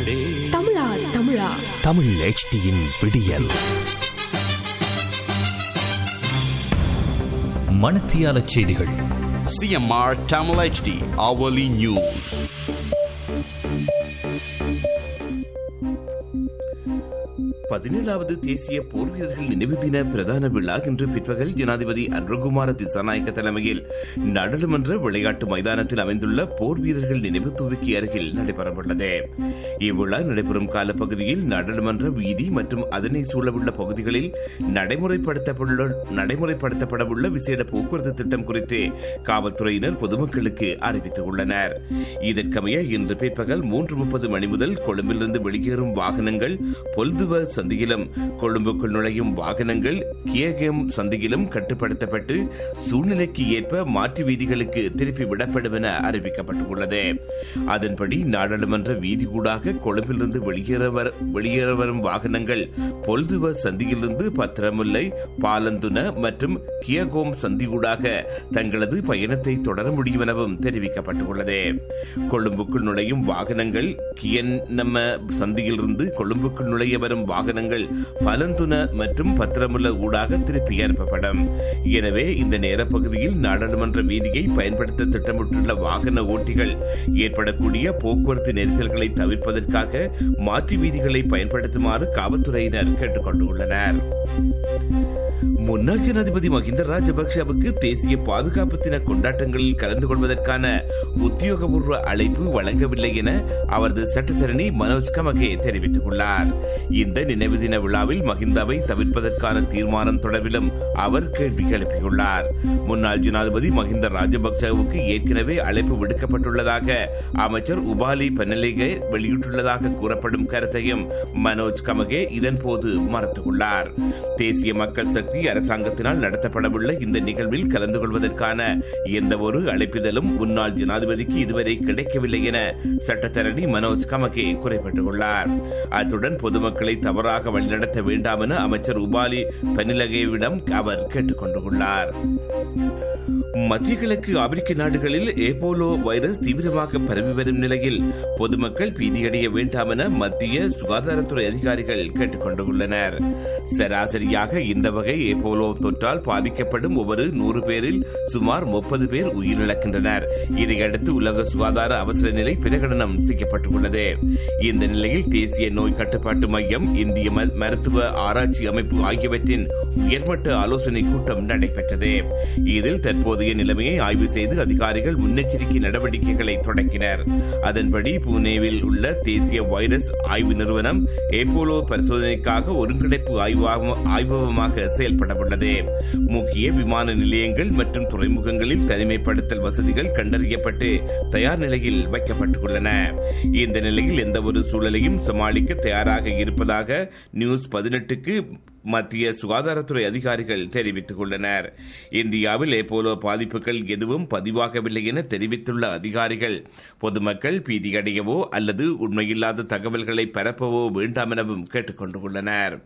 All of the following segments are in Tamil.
விடியலுதே தமிழா தமிழா தமிழ் HDயின் விடியல் மணத்தியால செய்திகள் CMR Tamil HD hourly news. பதினேழாவது தேசிய போர் வீரர்கள் நினைவு தின பிரதான விழா இன்று பிற்பகல் ஜனாதிபதி அன்ரகுமார திசாநாயக்க தலைமையில் நாடாளுமன்ற விளையாட்டு மைதானத்தில் அமைந்துள்ள போர் வீரர்கள் நினைவு துவக்கி அருகில் நடைபெறவுள்ளது இவ்விழா நடைபெறும் காலப்பகுதியில் நாடாளுமன்ற வீதி மற்றும் அதனை சூழவுள்ள பகுதிகளில் நடைமுறைப்படுத்தப்பட்டுள்ள நடைமுறைப்படுத்தப்படவுள்ள விசேட போக்குவரத்து திட்டம் குறித்து காவல்துறையினர் பொதுமக்களுக்கு அறிவித்துள்ளனர் இதற்கமைய இன்று பிற்பகல் மூன்று முப்பது மணி முதல் கொழும்பிலிருந்து வெளியேறும் வாகனங்கள் பொல்துவ சந்தியிலும் கொழும்புக்குள் நுழையும் வாகனங்கள் கியகேம் சந்தியிலும் கட்டுப்படுத்தப்பட்டு சூழ்நிலைக்கு ஏற்ப மாற்று வீதிகளுக்கு திருப்பி விடப்படும் என அறிவிக்கப்பட்டுள்ளது அதன்படி நாடாளுமன்ற வீதி கூடாக கொழும்பிலிருந்து வெளியேற வர- வெளியேற வரும் வாகனங்கள் பொல்துவ சந்தியிலிருந்து பத்திரமுல்லை பாலந்துன மற்றும் கியகோம் சந்தியூடாக தங்களது பயணத்தை தொடர முடியும் எனவும் தெரிவிக்கப்பட்டுள்ளது கொழும்புக்குள் நுழையும் வாகனங்கள் கியன் நம்ம சந்தியிலிருந்து கொழும்புக்குள் நுழைய வரும் வாகனங்கள் பலந்துன மற்றும் பத்திரமுல்ல ஊடாக திருப்பி அனுப்பப்படும் எனவே இந்த நேர பகுதியில் நாடாளுமன்ற வீதியை பயன்படுத்த திட்டமிட்டுள்ள வாகன ஓட்டிகள் ஏற்படக்கூடிய போக்குவரத்து நெரிசல்களை தவிர்ப்பதற்காக மாற்று வீதிகளை பயன்படுத்துமாறு காவல்துறையினர் கேட்டுக் கொண்டுள்ளனர் முன்னாள் ஜனாதிபதி மஹிந்த ராஜபக்ஷவுக்கு தேசிய பாதுகாப்பு தின கொண்டாட்டங்களில் கலந்து கொள்வதற்கான உத்தியோகபூர்வ அழைப்பு வழங்கவில்லை என அவரது சட்டத்தரணி மனோஜ் கமகே தெரிவித்துள்ளார் இந்த நினைவு தின விழாவில் மஹிந்தாவை தவிர்ப்பதற்கான தீர்மானம் தொடர்பிலும் அவர் கேள்வி எழுப்பியுள்ளார் முன்னாள் ஜனாதிபதி மஹிந்த ராஜபக்சவுக்கு ஏற்கனவே அழைப்பு விடுக்கப்பட்டுள்ளதாக அமைச்சர் உபாலி பென்னலிகே வெளியிட்டுள்ளதாக கூறப்படும் கருத்தையும் மனோஜ் கமகே இதன்போது மறுத்துள்ளார் தேசிய மக்கள் சக்தி அரசாங்கத்தினால் நடத்தப்படவுள்ள இந்த நிகழ்வில் கலந்து கொள்வதற்கான எந்த ஒரு அழைப்பிதழும் முன்னாள் ஜனாதிபதிக்கு இதுவரை கிடைக்கவில்லை என சட்டத்தரணி மனோஜ் கமகே குறிப்பிட்டுள்ளார் அத்துடன் பொதுமக்களை தவறாக வழிநடத்த வேண்டாம் என அமைச்சர் உபாலி பெனிலகேவிடம் அவர் கேட்டுக் கொண்டுள்ளார் மத்திய கிழக்கு ஆப்பிரிக்க நாடுகளில் ஏபோலோ வைரஸ் தீவிரமாக பரவி வரும் நிலையில் பொதுமக்கள் பீதியடைய வேண்டாம் என மத்திய சுகாதாரத்துறை அதிகாரிகள் கேட்டுக் கொண்டுள்ளனர் சராசரியாக இந்த வகை ஏபோலோ தொற்றால் பாதிக்கப்படும் ஒவ்வொரு நூறு பேரில் சுமார் முப்பது பேர் உயிரிழக்கின்றனர் இதையடுத்து உலக சுகாதார அவசர நிலை பிரகடனம் செய்யப்பட்டுள்ளது இந்த நிலையில் தேசிய நோய் கட்டுப்பாட்டு மையம் இந்திய ம- மருத்துவ ஆராய்ச்சி அமைப்பு ஆகியவற்றின் உயர்மட்ட ஆலோசனை கூட்டம் நடைபெற்றது இதில் தற்போதைய நிலைமையை ஆய்வு செய்து அதிகாரிகள் முன்னெச்சரிக்கை நடவடிக்கைகளை தொடங்கினர் அதன்படி புனேவில் உள்ள தேசிய வைரஸ் ஆய்வு நிறுவனம் ஏபோலோ பரிசோதனைக்காக ஒருங்கிணைப்பு ஆய்வாக- ஆய்வகமாக செயல்படவுள்ளது முக்கிய விமான நிலையங்கள் மற்றும் துறைமுகங்களில் தனிமைப்படுத்தல் வசதிகள் கண்டறியப்பட்டு தயார் நிலையில் வைக்கப்பட்டுள்ளன இந்த நிலையில் எந்த ஒரு சூழலையும் சமாளிக்க தயாராக இருப்பதாக நியூஸ் பதினெட்டுக்கு மத்திய சுகாதாரத்துறை அதிகாரிகள் தெரிவித்துள்ளனர் இந்தியாவில் ஏபோலோ பாதிப்புகள் எதுவும் பதிவாகவில்லை என தெரிவித்துள்ள அதிகாரிகள் பொதுமக்கள் பீதியடையவோ அல்லது உண்மையில்லாத தகவல்களை பரப்பவோ வேண்டாம் எனவும் கேட்டுக் கொண்டுள்ளனர்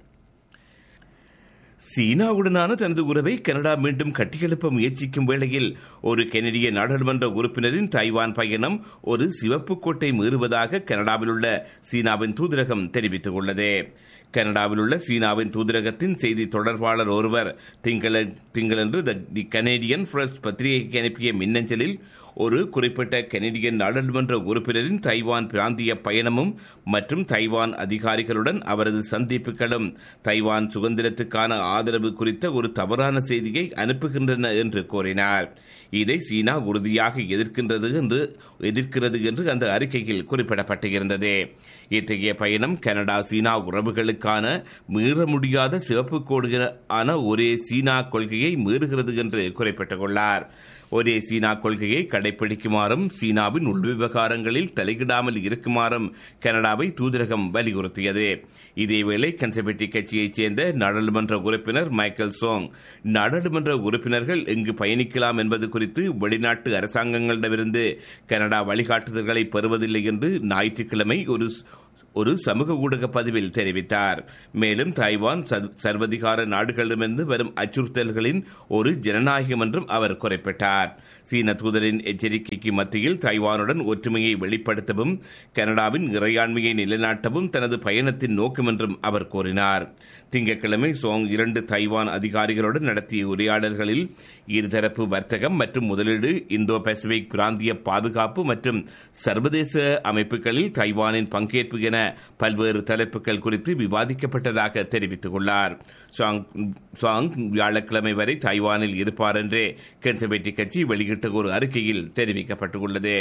சீனாவுடனான தனது உறவை கனடா மீண்டும் கட்டியெழுப்ப முயற்சிக்கும் வேளையில் ஒரு கெனடிய நாடாளுமன்ற உறுப்பினரின் தைவான் பயணம் ஒரு சிவப்பு கோட்டை மீறுவதாக கனடாவில் உள்ள சீனாவின் தூதரகம் தெரிவித்துள்ளது கனடாவில் உள்ள சீனாவின் தூதரகத்தின் செய்தி தொடர்பாளர் ஒருவர் திங்கள திங்களன்று த- தி கனேடியன் ஃபர்ஸ்ட் பத்திரிகைக்கு அனுப்பிய மின்னஞ்சலில் ஒரு குறிப்பிட்ட கெனடியன் நாடாளுமன்ற உறுப்பினரின் தைவான் பிராந்திய பயணமும் மற்றும் தைவான் அதிகாரிகளுடன் அவரது சந்திப்புகளும் தைவான் சுதந்திரத்துக்கான ஆதரவு குறித்த ஒரு தவறான செய்தியை அனுப்புகின்றன என்று கூறினார் இதை சீனா உறுதியாக எதிர்க்கின்றது என்று எதிர்க்கிறது என்று அந்த அறிக்கையில் குறிப்பிடப்பட்டிருந்தது இத்தகைய பயணம் கனடா சீனா உறவுகளுக்கான மீற முடியாத சிவப்பு கோடு ஆன ஒரே சீனா கொள்கையை மீறுகிறது என்று குறிப்பிட்டுள்ளார் ஒரே சீனா கொள்கையை கடைபிடிக்குமாறும் சீனாவின் உள்விவகாரங்களில் தலையிடாமல் இருக்குமாறும் கனடாவை தூதரகம் வலியுறுத்தியது இதேவேளை கன்சர்வேட்டிவ் கட்சியைச் சேர்ந்த நாடாளுமன்ற உறுப்பினர் மைக்கேல் சோங் நாடாளுமன்ற உறுப்பினர்கள் எங்கு பயணிக்கலாம் என்பது குறித்து வெளிநாட்டு அரசாங்கங்களிடமிருந்து கனடா வழிகாட்டுதல்களை பெறுவதில்லை என்று ஞாயிற்றுக்கிழமை ஒரு ஒரு சமூக ஊடக பதிவில் தெரிவித்தார் மேலும் தாய்வான் சர்- சர்வதிகார நாடுகளிடமிருந்து வரும் அச்சுறுத்தல்களின் ஒரு ஜனநாயகம் என்றும் அவர் குறிப்பிட்டார் சீன தூதரின் எச்சரிக்கைக்கு மத்தியில் தாய்வானுடன் ஒற்றுமையை வெளிப்படுத்தவும் கனடாவின் இறையாண்மையை நிலைநாட்டவும் தனது பயணத்தின் நோக்கம் என்றும் அவர் கூறினார் திங்கட்கிழமை சோங் இரண்டு தைவான் அதிகாரிகளுடன் நடத்திய உரையாடல்களில் இருதரப்பு வர்த்தகம் மற்றும் முதலீடு இந்தோ பசிபிக் பிராந்திய பாதுகாப்பு மற்றும் சர்வதேச அமைப்புகளில் தைவானின் பங்கேற்பு என பல்வேறு தலைப்புகள் குறித்து விவாதிக்கப்பட்டதாக தெரிவித்துள்ளார் சாங் சாங் வியாழக்கிழமை வரை தைவானில் இருப்பார் என்றே கன்சர்வேட்டிவ் கட்சி வெளியிட்ட ஒரு அறிக்கையில் தெரிவிக்கப்பட்டுள்ளது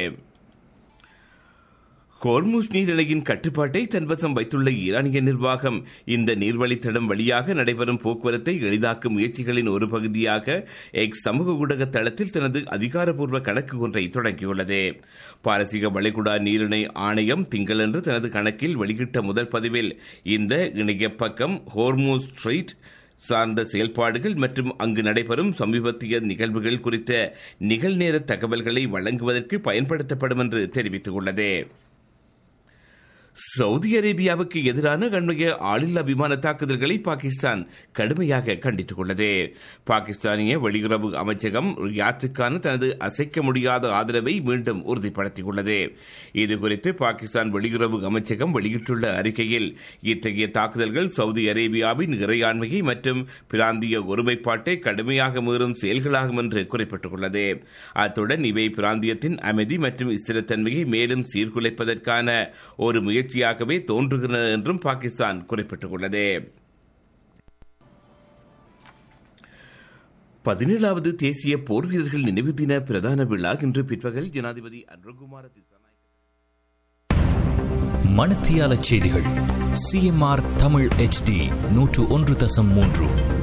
ஹோர்முஸ் நீரிணையின் கட்டுப்பாட்டை தன்வசம் வைத்துள்ள ஈரானிய நிர்வாகம் இந்த நீர்வழித்தடம் வழியாக நடைபெறும் போக்குவரத்தை எளிதாக்கும் முயற்சிகளின் ஒரு பகுதியாக எக்ஸ் சமூக ஊடக தளத்தில் தனது அதிகாரப்பூர்வ கணக்கு ஒன்றை தொடங்கியுள்ளது பாரசீக வளைகுடா நீரிணை ஆணையம் திங்களன்று தனது கணக்கில் வெளியிட்ட முதல் பதிவில் இந்த இணைய பக்கம் ஹோர்முஸ் ஸ்ட்ரீட் சார்ந்த செயல்பாடுகள் மற்றும் அங்கு நடைபெறும் சமீபத்திய நிகழ்வுகள் குறித்த நிகழ்நேர தகவல்களை வழங்குவதற்கு பயன்படுத்தப்படும் என்று தெரிவித்துள்ளது சவுதி அரேபியாவுக்கு எதிரான அண்மைய ஆளில்லா விமான தாக்குதல்களை பாகிஸ்தான் கடுமையாக கண்டித்துள்ளது பாகிஸ்தானிய வெளியுறவு அமைச்சகம் ரியாத்துக்கான தனது அசைக்க முடியாத ஆதரவை மீண்டும் உறுதிப்படுத்தியுள்ளது இதுகுறித்து பாகிஸ்தான் வெளியுறவு அமைச்சகம் வெளியிட்டுள்ள அறிக்கையில் இத்தகைய தாக்குதல்கள் சவுதி அரேபியாவின் இறையாண்மையை மற்றும் பிராந்திய ஒருமைப்பாட்டை கடுமையாக மீறும் செயல்களாகும் என்று குறிப்பிட்டுள்ளது அத்துடன் இவை பிராந்தியத்தின் அமைதி மற்றும் ஸ்திரத்தன்மையை மேலும் சீர்குலைப்பதற்கான ஒரு முயற்சியாகவே தோன்றுகின்றன என்றும் பாகிஸ்தான் குறிப்பிட்டுள்ளது பதினேழாவது தேசிய போர் வீரர்கள் நினைவு தின பிரதான விழா இன்று பிற்பகல் ஜனாதிபதி அன்ரகுமார திசாநாயக்க மணத்தியால செய்திகள் சிஎம்ஆர் தமிழ் HD நூற்று ஒன்று தசம் மூன்று